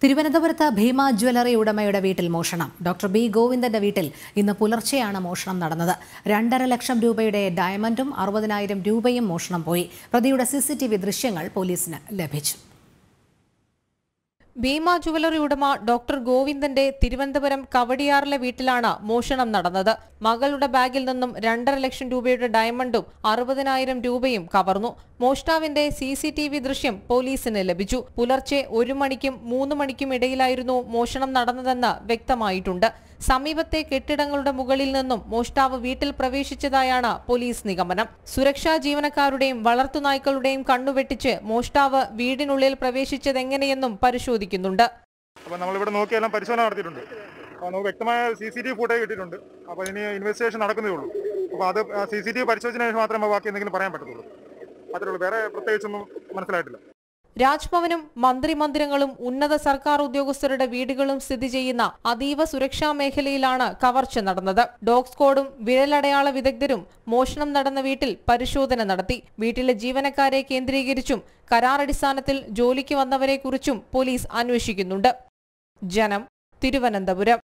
തിരുവനന്തപുരത്ത് ഭീമ ജ്വല്ലറി ഉടമയുടെ വീട്ടിൽ മോഷണം ഡോക്ടർ ബി ഗോവിന്ദന്റെ വീട്ടിൽ ഇന്ന് പുലർച്ചെയാണ് മോഷണം നടന്നത് രണ്ടര ലക്ഷം രൂപയുടെ ഡയമണ്ടും അറുപതിനായിരം രൂപയും മോഷണം പോയി പ്രതിയുടെ സിസിടിവി ദൃശ്യങ്ങൾ പോലീസിന് ലഭിച്ചു ഭീമ ജുവലറി ഉടമ ഡോക്ടർ ഗോവിന്ദന്റെ തിരുവനന്തപുരം കവടിയാറിലെ വീട്ടിലാണ് മോഷണം നടന്നത് മകളുടെ ബാഗിൽ നിന്നും രണ്ടര ലക്ഷം രൂപയുടെ ഡയമണ്ടും അറുപതിനായിരം രൂപയും കവർന്നു മോഷ്ടാവിന്റെ സി സി ടി വി ദൃശ്യം പോലീസിന് ലഭിച്ചു പുലർച്ചെ ഒരു മണിക്കും മൂന്ന് മണിക്കും ഇടയിലായിരുന്നു മോഷണം നടന്നതെന്ന് വ്യക്തമായിട്ടുണ്ട് സമീപത്തെ കെട്ടിടങ്ങളുടെ മുകളിൽ നിന്നും മോഷ്ടാവ് വീട്ടിൽ പ്രവേശിച്ചതായാണ് പോലീസ് നിഗമനം സുരക്ഷാ ജീവനക്കാരുടെയും വളർത്തുനായ്ക്കളുടെയും കണ്ണുവെട്ടിച്ച് മോഷ്ടാവ് വീടിനുള്ളിൽ പ്രവേശിച്ചതെങ്ങനെയെന്നും പരിശോധിക്കുന്നുണ്ട് അപ്പോൾ നമ്മളിവിടെ നോക്കി എല്ലാം പരിശോധന നടത്തിയിട്ടുണ്ട് അപ്പോൾ നമുക്ക് വ്യക്തമായ C C T V footage കിട്ടിയിട്ടുണ്ട് അപ്പോൾ ഇനി ഇൻവെസ്റ്റിഗേഷൻ നടക്കുന്നേ ഉള്ളൂ അപ്പോൾ അത് സി സി ടി വി പരിശോധിച്ചതിന് ശേഷം മാത്രമേ ബാക്കി എന്തെങ്കിലും പറയാൻ പറ്റത്തുള്ളൂ അത്രേ ഉള്ളൂ വേറെ പ്രത്യേകിച്ചൊന്നും മനസ്സിലായിട്ടില്ല രാജ്ഭവനും മന്ത്രിമന്ദിരങ്ങളും ഉന്നത സർക്കാർ ഉദ്യോഗസ്ഥരുടെ വീടുകളും സ്ഥിതി ചെയ്യുന്ന അതീവ സുരക്ഷാ മേഖലയിലാണ് കവർച്ച നടന്നത് ഡോഗ് സ്ക്വാഡും വിരലടയാള വിദഗ്ധരും മോഷണം നടന്ന വീട്ടിൽ പരിശോധന നടത്തി വീട്ടിലെ ജീവനക്കാരെ കേന്ദ്രീകരിച്ചും കരാറടിസ്ഥാനത്തിൽ ജോലിക്ക് വന്നവരെക്കുറിച്ചും പോലീസ് അന്വേഷിക്കുന്നുണ്ട് ജനം തിരുവനന്തപുരം